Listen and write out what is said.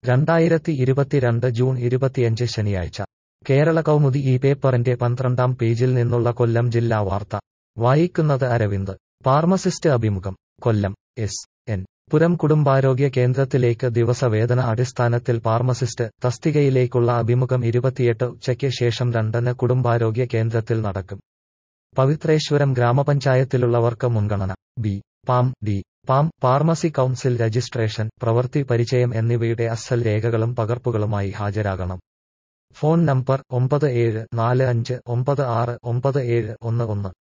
രണ്ടായിരത്തി ഇരുപത്തിരണ്ട് ജൂൺ ഇരുപത്തിയഞ്ച് ശനിയാഴ്ച കേരള കൗമുദി ഈ പേപ്പറിന്റെ പന്ത്രണ്ടാം പേജിൽ നിന്നുള്ള കൊല്ലം ജില്ലാ വാർത്ത വായിക്കുന്നത് അരവിന്ദ് ഫാർമസിസ്റ്റ് അഭിമുഖം കൊല്ലം എസ് എൻ പുരം കുടുംബാരോഗ്യ കേന്ദ്രത്തിലേക്ക് ദിവസവേതന അടിസ്ഥാനത്തിൽ ഫാർമസിസ്റ്റ് തസ്തികയിലേക്കുള്ള അഭിമുഖം ഇരുപത്തിയെട്ട് ഉച്ചയ്ക്ക് ശേഷം രണ്ടിന് കുടുംബാരോഗ്യ കേന്ദ്രത്തിൽ നടക്കും പവിത്രേശ്വരം ഗ്രാമപഞ്ചായത്തിലുള്ളവർക്ക് മുൻഗണന B pharm D pharm pharmacy council registration പ്രവൃത്തി പരിചയം എന്നിവയുടെ അസൽ രേഖകളും പകർപ്പുകളുമായി ഹാജരാകണം ഫോൺ നമ്പർ ഒമ്പത് ഏഴ് നാല് അഞ്ച് ഒമ്പത് ആറ് ഒമ്പത് ഏഴ് ഒന്ന് ഒന്ന്